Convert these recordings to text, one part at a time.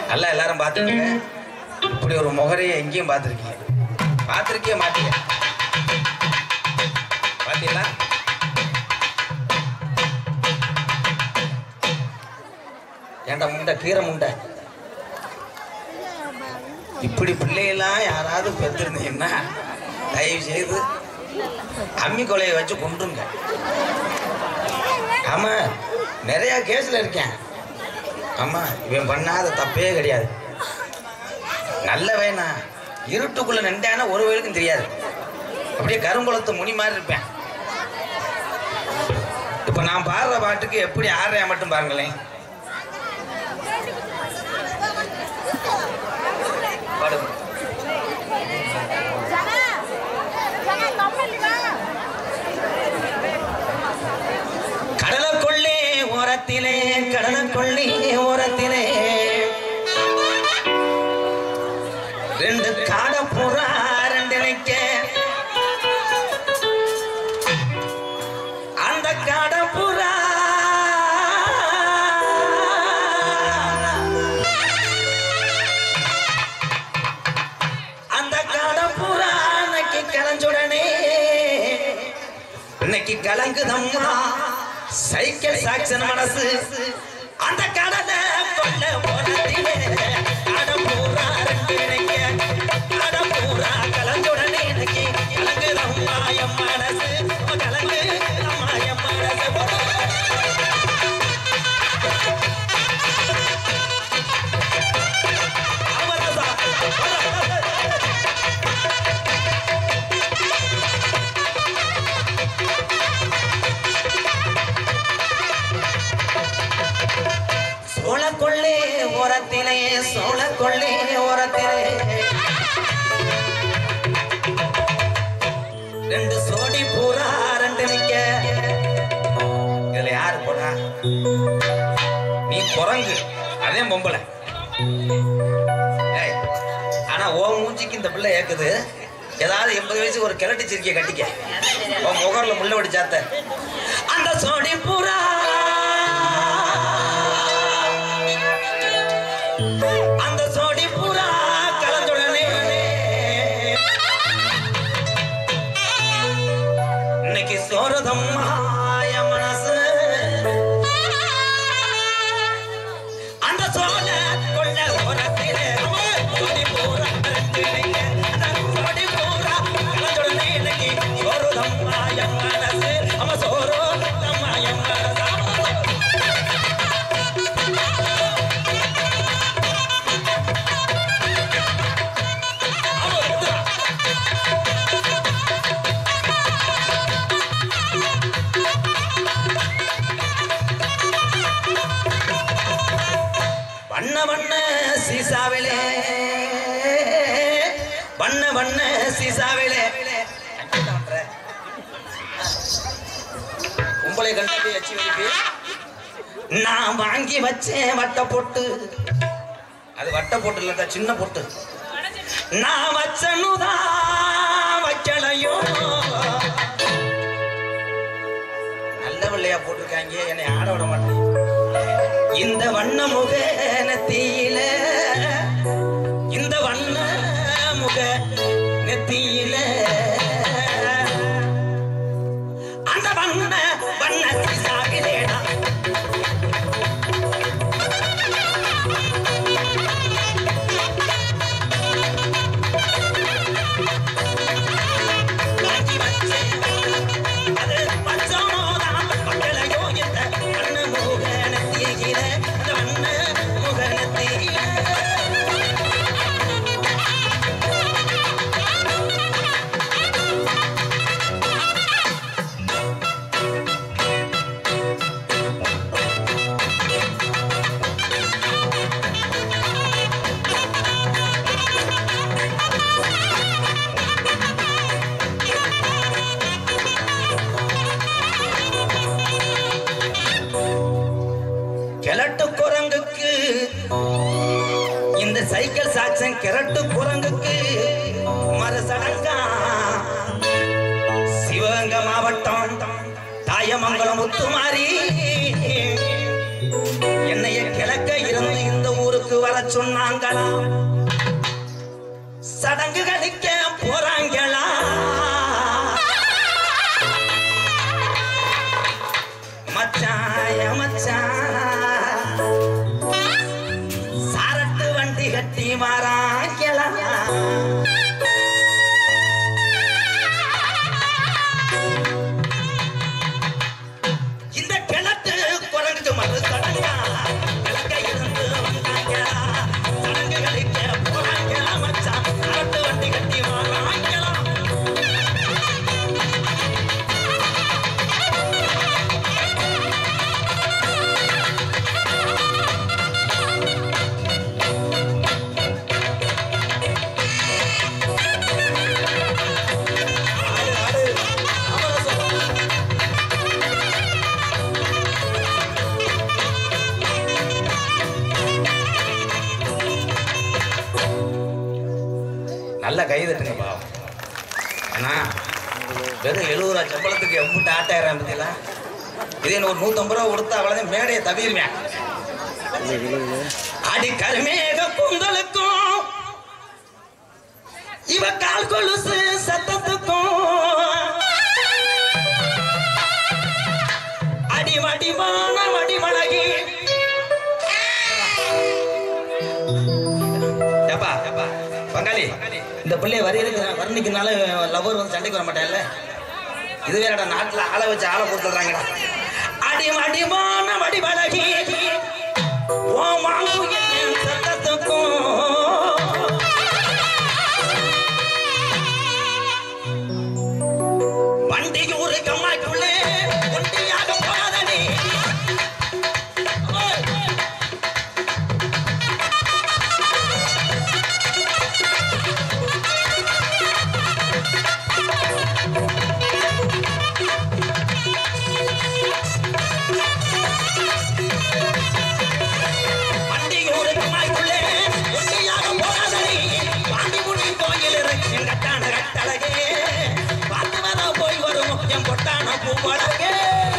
நல்லா எல்லாரும் பார்த்துருக்கீங்க இப்படி ஒரு முகரையை எங்கேயும் பார்த்துருக்கீங்க பார்த்துருக்கே மாட்டீங்க பார்த்தீங்களா ஏன்டா முண்டை கீரை முண்டை இப்படி பிள்ளையெல்லாம் யாராவது பெற்றிருந்தீங்கன்னா தயவு செய்து அம்மி கொலையை வச்சு கொண்டுருங்க ஆமா நிறைய கேஸ்ல இருக்கேன் ஆமா இவன் பண்ணாத தப்பே கிடையாது நல்ல வேணா இருட்டுக்குள்ள நின்றானா ஒரு வயலுக்கும் தெரியாது அப்படியே கருங்குளத்து முனி மாதிரி இருப்பேன் இப்ப நான் பாடுற பாட்டுக்கு எப்படி ஆடுறேன் மட்டும் பாருங்களேன் பாடுங்க Jangan. Jangan ngomel di mana. கடலுக்குள்ளே ஓரத்திலே கடலுக்குள்ளே ஓரத்திலே ரெண்டு காடப்புறா ரெண்டு நிக்க அந்த காடப்புறா அந்த காடப்புறா அன்னைக்கு கலஞ்சுடனே இன்னைக்கு கலங்குதம்மா சைக்கிள் சாக்சன் மனசு அந்த கடலை கொள்ள போனதிலே கடம்பூரா ரெண்டு இணைக்க கடம்பூரா கலந்துடனே இன்னைக்கு கலங்குதம்மா என் மனசு கலங்கு அம்மா என் மனசு சோழக்கொள்ளே ஓரத்திலே சோழக்கொள்ளே ஓரத்திலே ரெண்டு சோடி பூரா ரெண்டு நிக்க இதுல யாரு போனா நீ குரங்கு அதே பொம்பளை ஏய், ஆனா ஓ மூஞ்சிக்கு இந்த பிள்ளை ஏக்குது ஏதாவது எண்பது வயசு ஒரு கிழட்டு சிரிக்கைய கட்டிக்க உன் முகர்ல முள்ள வடி சாத்த அந்த சோடி பூரா அந்த சோடி பூரா கலந்துடனே இன்னைக்கு சோரதம்மா என் மனசு அந்த சோழ கொள்ள ஓரத்திலே சோடி பூரா கலந்துடனே. அந்த சோடி பூரா கலந்துடனே இன்னைக்கு சோரதம்மா என் மனசு அவன் சோரதம்மா என் மனசு வண்ண வண்ண சீசாவிலே வண்ண வண்ண சீசாவிலே உங்களை கண்டு வச்சு வைக்கு நான் வாங்கி வச்சேன் வட்ட பொட்டு அது வட்ட பொட்டு இல்ல சின்ன பொட்டு நான் வச்சனுதான் வைக்கலையோ நல்ல வெள்ளையா போட்டிருக்காங்க என்னை ஆட விட மாட்டேன் இந்த வண்ண முக நெத்தியில இந்த வண்ண முக நெத்தியில அந்த வண்ண வண்ண சாகிலேடா வாங்கி வச்சேன். அது பச்சமோதான் பட்டளையோ இந்த வண்ண முகனத்தியில, இந்த வண்ண முகனத்தியில. கிழட்டு குரங்குக்கு இந்த சைக்கிள் சாக்சன் கிழட்டு குரங்குக்கு மறுசடங்கா சிவகங்கை மாவட்டம் தாயமங்கலம் முத்துமாரி என்னைய கிழக்க இருந்து இந்த ஊருக்கு வர வர சொன்னாங்களா சடங்கு கழிக்க போறாங்களா மச்சாய மச்சான் சாரட்டு வண்டி கட்டி மாறாங்களா இந்த கிணத்து குரங்கு மறு சடங்கா கிழக்க இருந்து வந்தாங்களா சடங்கு கழிக்க போறாங்களா மச்சான் சாரட்டு வண்டி கட்டி மாறாங்களா ஆடு, ஆடு. அமர சொல்லுங்க. நல்ல கை தட்டுங்க பாவம் ஏன்னா வெறும் எழுபது ரூபா சம்பளத்துக்கு எம்பிட்டு ஆட்டாயிரம் பத்தியில இதே இன்னும் ஒரு நூத்தம்பது ரூபா கொடுத்தா அவ்வளவு மேடையை தவிர்வேன் அடி கருமேக கூந்தலுக்கும் இவ கால் கொலுசு சத்தத்துக்கும் அடி வடிவான வடிவழகி ஏப்பா பங்காளி இந்த பிள்ளைய வரையிறது வர்ணிக்கனால லவர் வந்து சண்டைக்கு வர மாட்டேன்ல இது வேறடா நாட்டுல ஆளை வச்சு ஆளை கொடுத்துறாங்கடா அடி வடிவான வடிவழகி ஓ மாங்குயின் சத்தத்துக்கும் வண்டியூர் கம்மாய்க்குள்ளே ஒண்டியாக போகாதனே வண்டியூர் கம்மாய்க்குள்ளே ஒண்டியாக போகாதனே பாண்டிமுனி கோயில் இருக்கு கட்டான கட்டழகே பார்த்து வர போய் வரும் என் பொட்டான பூவழகே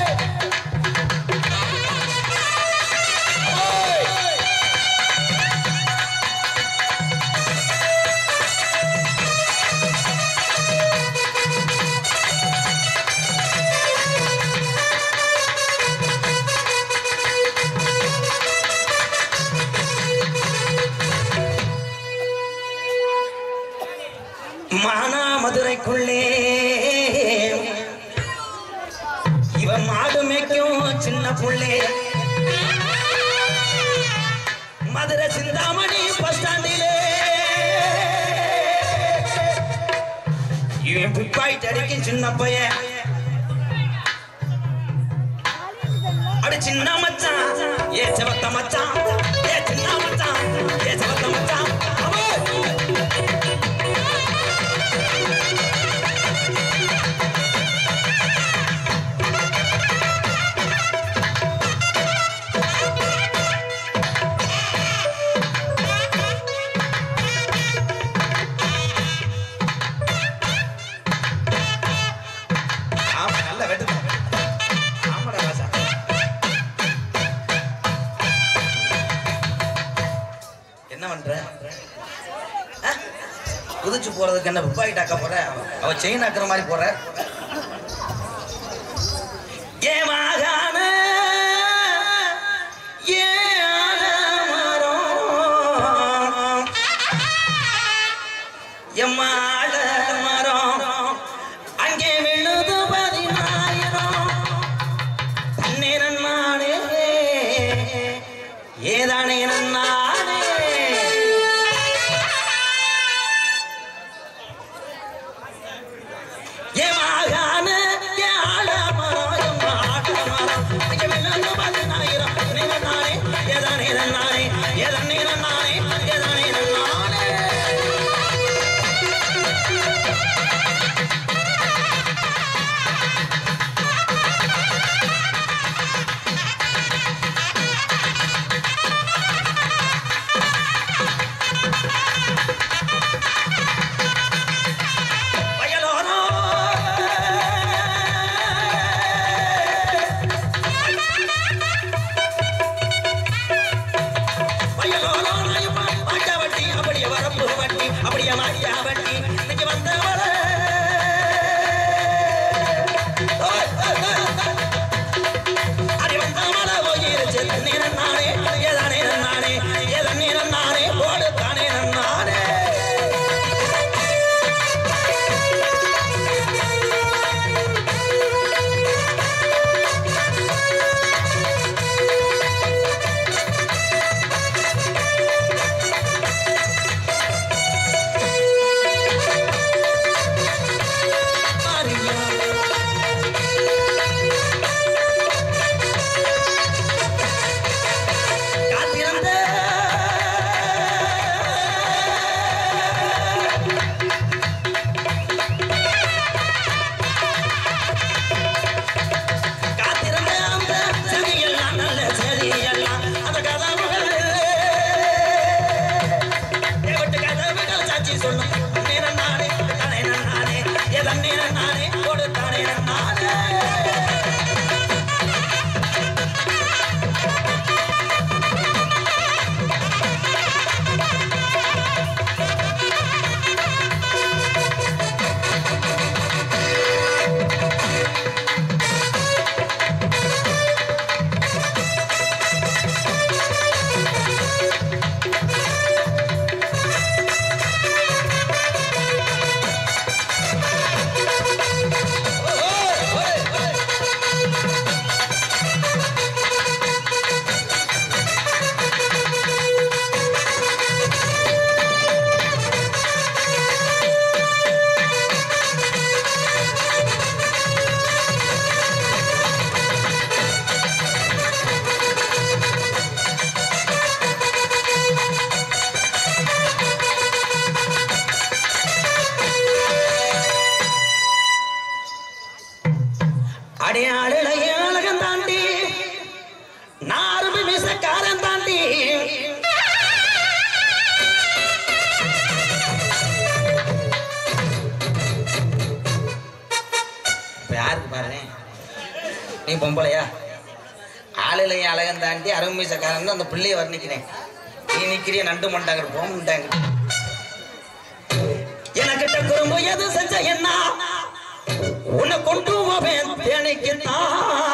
மானாமதுரைக்குள்ளே இவன் மாடு மேய்க்கும் சின்ன புள்ளே மதுரை சிந்தாமணி பஸ் ஸ்டாண்டிலே இவன் பிப்பாயிட்டு அடிக்கும் சின்ன பையன் அடி சின்ன மச்சான் ஏ செவத்த மச்சான் ஏ சின்ன மச்சான் ஏ செவத்த மச்சான் அவன் ஆமா நல்ல வெட்டு ஆமாடா ராசா என்ன பண்ற ஆ? குதிச்சு போறதுக்கு என்ன பிப்பாயிட்டு ஆக்க போற அவ செயின் ஆக்குற மாதிரி போற ஏ மாகாண ஏ ஆலமரம் எம்மாள மரம் அங்கே விழுது பதினாயிரம் தன்னே நன்னானே ஏதானே நன்னானே ஏமாகான ஏழ மரம் எம்மாட மரம் அங்கே விழுது பதினாயிரம் தன்னே நன்னானே ஏதானே நன்னானே ஏதானே நன்னானே ஏதானே நன்னானே வயலோரோ வயலோரோ நீ பொம்பளையா ஆளிலையும் அழகன் தாண்டி அருமீசக்காரன் அந்த பிள்ளைய வர்ணிக்கிறேன் நீ நிக்கிறிய நண்டு மண்டாங்க போமுண்டாங்க எனக்கிட்ட குறும்பு எது செஞ்ச என்ன உன்னை கொண்டு போவேன் தேனைக்குத்தான்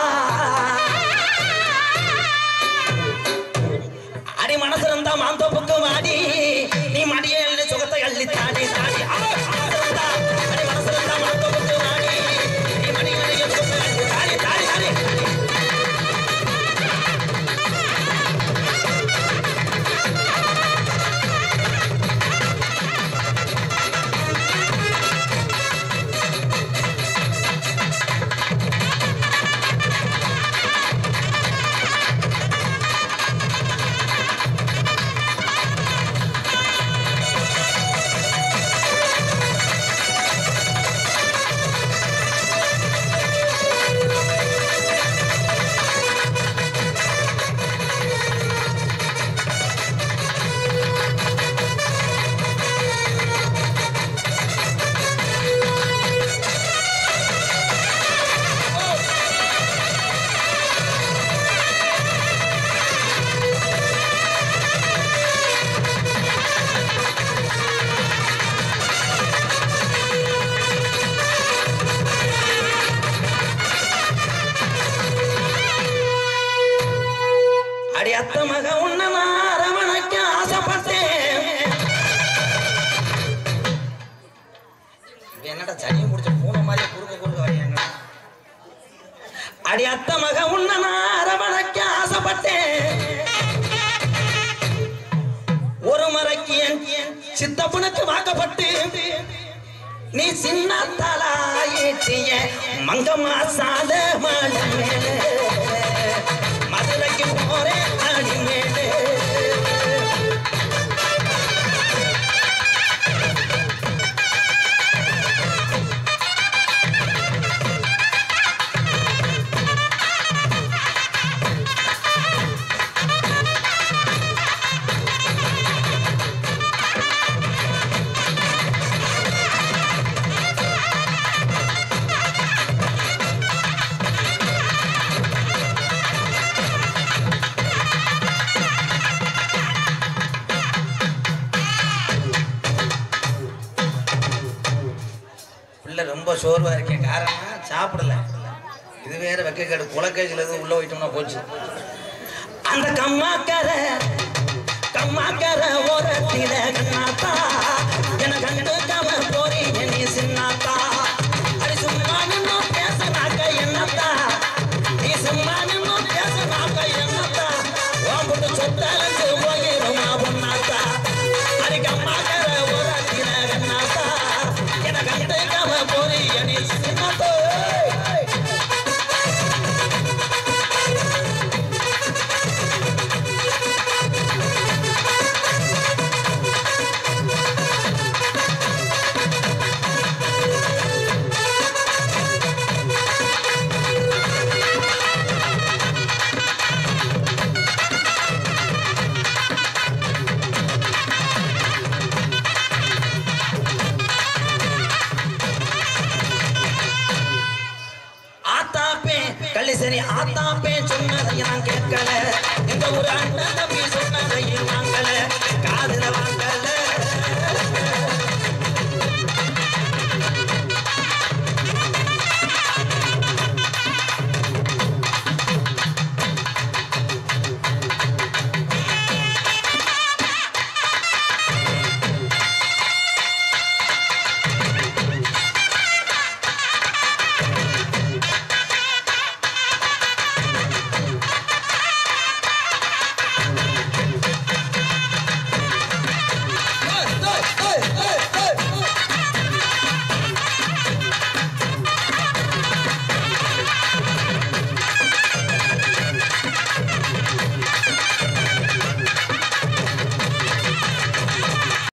அடி மனசு இருந்தா மாந்தோப்புக்கு வாடி நீ மடியே எழுதி சுகத்தை அள்ளி தாடி தாடி ஆ, மனசு இருந்தா, அடி மனசு இருந்தா மாந்தோப்புக்கு வாடி நீ மடி மடியே சுகத்தை அள்ளி தாடி தாடி தாடி அடி அத்த மக உன்ன நான் அரவணைக்க ஆசைப்பட்டேன் இது என்னடா சனியை முடிச்ச பூனை மாதிரி குறுக்க குறுக்க வரையாங்க அடி அத்த மக உன்ன நான் அரவணைக்க ஆசைப்பட்டேன் ஒரு மறைக்கு என் சித்தப்பனுக்கு வாக்கப்பட்டு நீ சின்ன தலாயிட்டிய மங்கம்மா சாத மாட மேலே மதுரைக்கு போறேன் அடி மேலே பிள்ளை ரொம்ப சோர்வா இருக்கேன் காரணம் சாப்பிடல இது வேற வெக்கக்கேடு குலக்கேஜில் எதுவும் உள்ள போயிட்டோம்னா போச்சு அந்த கம்மாக்கர கம்மாக்கர ஓரத்தில கண்ணாத்தா என கண்டு கம போறீங்க நீ சின்னாத்தா அடி சும்மா நின்னு பேசனாக்க என்னத்தா நீ சும்மா நின்னு பேசனாக்க என்னத்தா ஓம்புட்டு சொத்தலஞ்சு போயிருமா பொன்னாத்தா அடி கம்மாக்கர ஓரத்தில கண்ணாத்தா என கண்டு கம போறீங்க நீ சின்னாத்தா ஆத்தாப்பே கள்ளி சரி ஆத்தாப்பே சொன்னதை நான் கேட்கல எங்க ஒரு அண்ணன் தம்பி சொன்னதையும் வாங்கல காதுல வாங்கல ஏய், ஏய், ஏய், ஏய்.